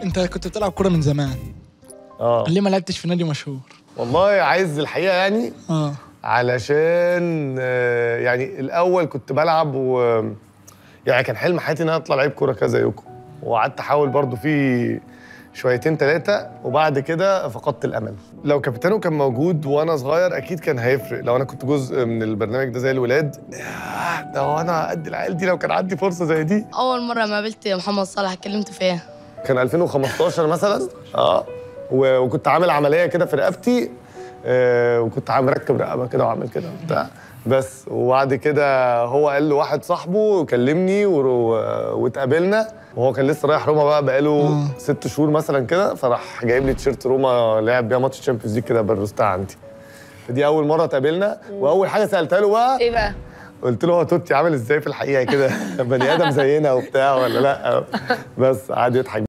انت كنت بتلعب كوره من زمان اه ليه ما لعبتش في نادي مشهور والله عايز الحقيقه يعني اه علشان آه، يعني الاول كنت بلعب و يعني كان حلم حياتي ان انا اطلع لعيب كوره كده زيكم وقعدت احاول برضو فيه شويتين ثلاثه وبعد كده فقدت الامل لو كابتنو كان موجود وانا صغير اكيد كان هيفرق لو انا كنت جزء من البرنامج ده زي الولاد ياه، ده هو انا قد العيال دي لو كان عندي فرصه زي دي اول مره ما قابلت محمد صلاح اتكلمت فيها كان 2015 مثلا اه و- وكنت عامل عمليه كده في رقبتي آه وكنت عامل مركب رقبه كده وعامل كده وبتاع بس وبعد كده هو قال لواحد صاحبه كلمني ور- واتقابلنا وهو كان لسه رايح روما بقى بقاله ست شهور مثلا كده فراح جايب لي تيشيرت روما لعب بيها ماتش تشامبيونز ليج كده بروستها عندي فدي اول مره اتقابلنا واول حاجه سالتها له بقى ايه بقى قلت له هو توتي عامل ازاي في الحقيقه كده بني ادم زينا وبتاع ولا لا بس قعد يضحك